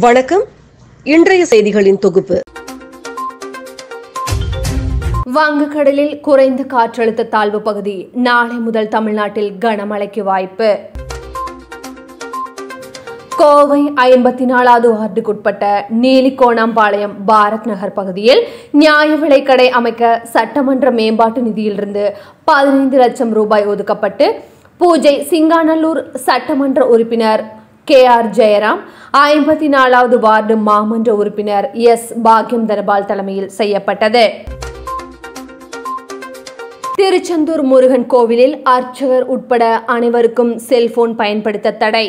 வணக்கம் இன்றைய செய்திகளின் தொகுப்பு வங்கக்கடலில் குறைந்த காற்றழுத்த தாழ்வு பகுதி நாளை முதல் தமிழ்நாட்டில் கனமழைக்கு வாய்ப்பு கோவை ஐம்பத்தி நாலாவது வார்டுக்குட்பட்ட நீலிக்கோணாம்பாளையம் பாரத் நகர் பகுதியில் நியாய விலைக்கடை அமைக்க சட்டமன்ற மேம்பாட்டு நிதியிலிருந்து பதினைந்து லட்சம் ரூபாய் ஒதுக்கப்பட்டு பூஜை சிங்காநல்லூர் சட்டமன்ற உறுப்பினர் கே ஆர் ஜெயராம் ஐம்பத்தி நாலாவது வார்டு மாமன்ற உறுப்பினர் எஸ் பாக்யம் தனபால் தலைமையில் செய்யப்பட்டது திருச்செந்தூர் முருகன் கோவிலில் அர்ச்சகர் உட்பட அனைவருக்கும் செல்போன் பயன்படுத்த தடை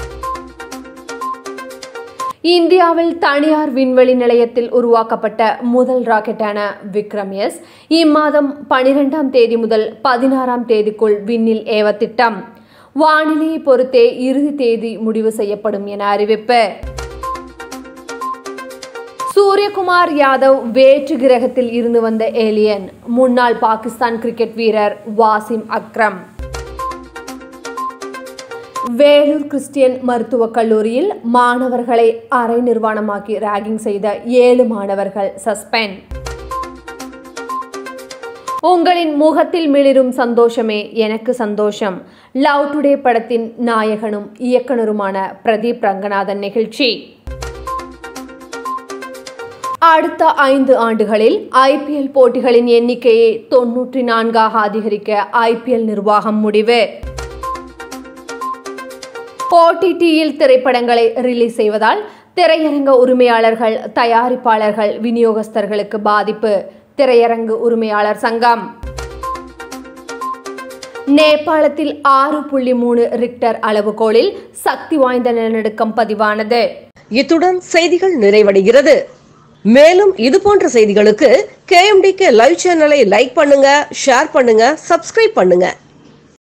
இந்தியாவில் தனியார் விண்வெளி நிலையத்தில் உருவாக்கப்பட்ட முதல் ராக்கெட்டான விக்ரம் எஸ் இம்மாதம் பனிரெண்டாம் தேதி முதல் பதினாறாம் தேதிக்குள் விண்ணில் ஏவ திட்டம் வானிலையை பொறுத்தே இறுதி தேதி முடிவு செய்யப்படும் என அறிவிப்பு சூரியகுமார் யாதவ் வேற்று கிரகத்தில் இருந்து வந்த ஏலியன் முன்னாள் பாகிஸ்தான் கிரிக்கெட் வீரர் வாசிம் அக்ரம் வேலூர் கிறிஸ்டியன் மருத்துவக் கல்லூரியில் மாணவர்களை அரை நிர்வாணமாக்கி ராகிங் செய்த ஏழு மாணவர்கள் சஸ்பெண்ட் உங்களின் முகத்தில் மிளிரும் சந்தோஷமே எனக்கு சந்தோஷம் லவ் டுடே படத்தின் நாயகனும் இயக்குனருமான பிரதீப் ரங்கநாதன் நிகழ்ச்சி அடுத்த ஐந்து ஆண்டுகளில் ஐபிஎல் போட்டிகளின் எண்ணிக்கையை தொன்னூற்றி நான்காக அதிகரிக்க ஐபிஎல் நிர்வாகம் முடிவு ஓடிடியில் திரைப்படங்களை ரிலீஸ் செய்வதால் திரையரங்க உரிமையாளர்கள் தயாரிப்பாளர்கள் விநியோகஸ்தர்களுக்கு பாதிப்பு திரையரங்கு உரிமையாளர் சங்கம் நேபாளத்தில் ஆறு புள்ளி மூணு ரிக்டர் அளவுகோலில் சக்தி வாய்ந்த நிலநடுக்கம் பதிவானது இத்துடன் செய்திகள் நிறைவடைகிறது மேலும் இது போன்ற செய்திகளுக்கு கேஎம்டிகே லைவ் சேனலை லைக் பண்ணுங்க ஷேர் பண்ணுங்க சப்ஸ்கிரைப் பண்ணுங்க